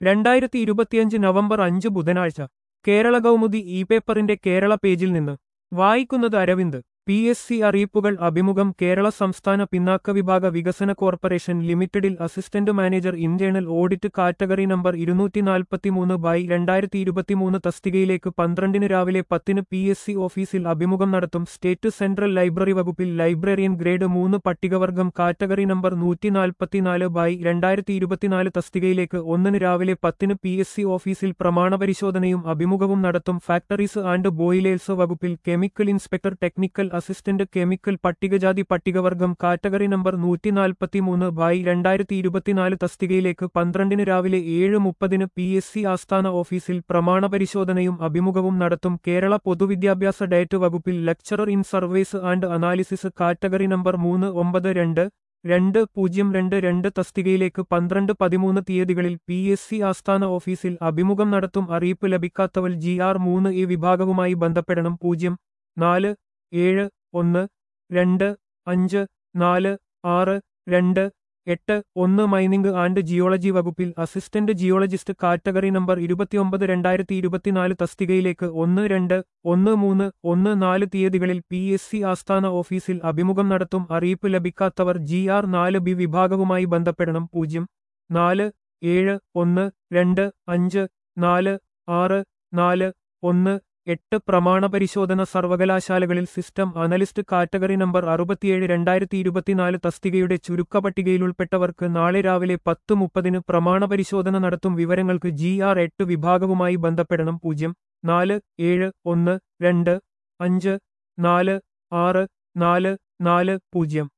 രണ്ടായിരത്തി ഇരുപത്തിയഞ്ച് നവംബർ അഞ്ച് ബുധനാഴ്ച കേരള കൗമുദി ഇ പേപ്പറിന്റെ കേരള പേജിൽ നിന്ന് വായിക്കുന്നത് അരവിന്ദ് പി എസ് സി അറിയിപ്പുകൾ അഭിമുഖം കേരള സംസ്ഥാന പിന്നാക്ക വിഭാഗ വികസന കോർപ്പറേഷൻ ലിമിറ്റഡിൽ assistant manager internal audit category number ഇരുന്നൂറ്റി നാൽപ്പത്തിമൂന്ന് ബൈ രണ്ടായിരത്തി ഇരുപത്തിമൂന്ന് തസ്തികയിലേക്ക് പന്ത്രണ്ടിന് രാവിലെ പത്തിന് പി എസ് സി ഓഫീസിൽ അഭിമുഖം നടത്തും സ്റ്റേറ്റ് സെൻട്രൽ ലൈബ്രറി വകുപ്പിൽ ലൈബ്രറിയൻ ഗ്രേഡ് മൂന്ന് പട്ടികവർഗം കാറ്റഗറി നമ്പർ നൂറ്റി നാൽപ്പത്തിനാല് ബൈ രണ്ടായിരത്തി ഇരുപത്തിനാല് തസ്തികയിലേക്ക് ഒന്നിന് രാവിലെ പത്തിന് പി എസ് സി ഓഫീസിൽ പ്രമാണപരിശോധനയും അഭിമുഖവും നടത്തും ഫാക്ടറീസ് ആൻഡ് ബോയിലേഴ്സ് വകുപ്പിൽ chemical inspector technical assistant chemical പട്ടികജാതി പട്ടികവർഗം കാറ്റഗറി നമ്പർ നൂറ്റി നാൽപ്പത്തിമൂന്ന് ബൈ രണ്ടായിരത്തി ഇരുപത്തിനാല് തസ്തികയിലേക്ക് പന്ത്രണ്ടിന് രാവിലെ ഏഴ് മുപ്പതിന് പി എസ് സി ആസ്ഥാന ഓഫീസിൽ പ്രമാണപരിശോധനയും അഭിമുഖവും നടത്തും കേരള പൊതുവിദ്യാഭ്യാസ ഡയറ്റ് വകുപ്പിൽ lecturer in surveys and analysis category number മൂന്ന് ഒമ്പത് രണ്ട് രണ്ട് പൂജ്യം രണ്ട് രണ്ട് തസ്തികയിലേക്ക് പന്ത്രണ്ട് പതിമൂന്ന് തീയതികളിൽ പി എസ് സി ആസ്ഥാന ഓഫീസിൽ അഭിമുഖം നടത്തും അറിയിപ്പ് ലഭിക്കാത്തവർ ജി ആർ മൂന്ന് ഈ വിഭാഗവുമായി ബന്ധപ്പെടണം പൂജ്യം നാല് ഏഴ് ഒന്ന് രണ്ട് അഞ്ച് നാല് ആറ് രണ്ട് എട്ട് ഒന്ന് മൈനിംഗ് ആൻഡ് ജിയോളജി വകുപ്പിൽ അസിസ്റ്റന്റ് ജിയോളജിസ്റ്റ് കാറ്റഗറി നമ്പർ ഇരുപത്തിയൊമ്പത് രണ്ടായിരത്തി ഇരുപത്തിനാല് തസ്തികയിലേക്ക് ഒന്ന് രണ്ട് ഒന്ന് മൂന്ന് ഒന്ന് നാല് തീയതികളിൽ പി എസ് സി ആസ്ഥാന ഓഫീസിൽ അഭിമുഖം നടത്തും അറിയിപ്പ് ലഭിക്കാത്തവർ ജി ആർ നാല് ബി വിഭാഗവുമായി ബന്ധപ്പെടണം പൂജ്യം നാല് ഏഴ് ഒന്ന് രണ്ട് അഞ്ച് നാല് ആറ് നാല് ഒന്ന് എട്ട് പ്രമാണപരിശോധന സർവകലാശാലകളിൽ സിസ്റ്റം അനലിസ്റ്റ് കാറ്റഗറി നമ്പർ അറുപത്തിയേഴ് രണ്ടായിരത്തി ഇരുപത്തിനാല് തസ്തികയുടെ ചുരുക്കപട്ടികയിലുൾപ്പെട്ടവർക്ക് നാളെ രാവിലെ പത്ത് മുപ്പതിന് പ്രമാണപരിശോധന നടത്തും വിവരങ്ങൾക്ക് ജി ആർ എട്ട് വിഭാഗവുമായി ബന്ധപ്പെടണം പൂജ്യം നാല് ഏഴ് ഒന്ന് രണ്ട് അഞ്ച് നാല് ആറ് നാല് നാല് പൂജ്യം